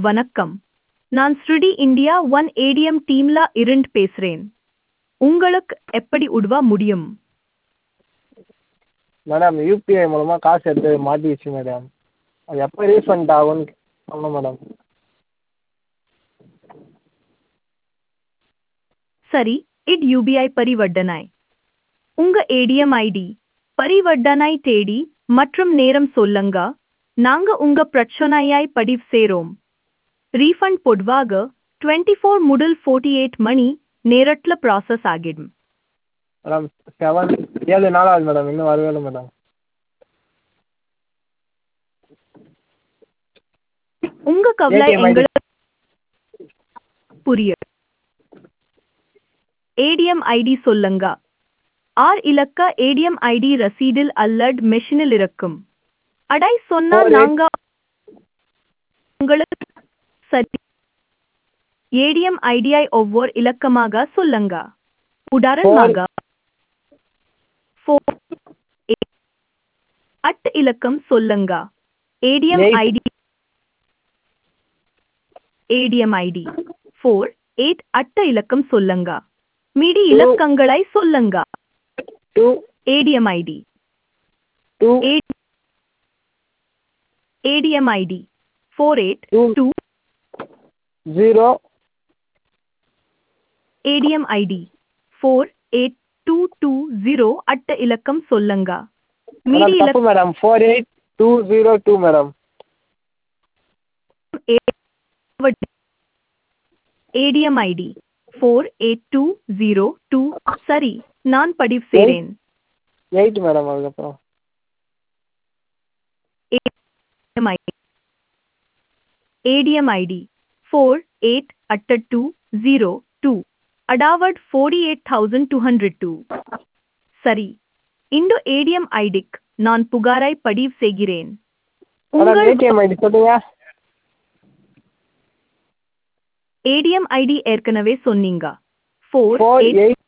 வணக்கம் நான் ஸ்ருடி இந்தியா ஒன் ஏடிஎம் டீம்ல இருந்து பேசுறேன் உங்களுக்கு எப்படி உதவ முடியும் மேடம் யூபிஐ மூலமாக காசு எடுத்து மாட்டிக்கிச்சு மேடம் அது எப்போ ரீஃபண்ட் ஆகும்னு சொன்னேன் மேடம் சரி இட் யூபிஐ பரிவர்த்தனை உங்க ஏடிஎம் ஐடி பரிவர்த்தனை தேதி மற்றும் நேரம் சொல்லுங்க நாங்க உங்க பிரச்சனையை பதிவு செய்றோம் ரீஃபண்ட் பொதுவாக டுவெண்ட்டி ஃபோர் முதல் ஃபோர்ட்டி எயிட் மணி நேரத்துல ப்ராசஸ் ஆகிடும் மேடம் செவன் ஏழு நாள் ஆகுது மேடம் இன்னும் வரவே இல்லை மேடம் உங்க கவலை ATM ID. எங்களுக்கு புரியுது ஏடிஎம் ஐடி சொல்லுங்க ஆர் இலக்க ஏடிஎம் ஐடி ரசீடில் அல்லது மெஷினில் இருக்கும் அடை சொன்னா Four eight- நாங்க உங்களுக்கு சரி ஏடிஎம் ஐடியை ஒவ்வொரு இலக்கமாக சொல்லுங்க உதாரணமாக four eight அட் இலக்கம் சொல்லுங்க ATM Eight. ID ATM ID four eight அட்ட இலக்கம் சொல்லுங்க மீதி இலக்கங்களை சொல்லுங்க two ATM ID two ATM ID four eight two two zero ATM ID four eight two two zero அட்ட இலக்கம் சொல்லுங்க மீதி மேடம் தப்பு இலக்கம் madam four eight two zero two madam ATM ID four eight two zero two சரி நான் பதிவு செய்றேன் எயிட் மேடம் அதுக்கப்புறம் ADM ID. ADM ID 488202 அடாவட் 48202 சரி இந்த ஏடிஎம் ஐடிக்கு நான் புகாரை பதிவு செய்கிறேன் மேடம் உங்கள் ஏடிஎம் ஐடி சொல்லுங்க ஏடிஎம் ஐடி ஏற்கனவே சொன்னீங்க ஃபோர் ஃபோர் எயிட் எயிட்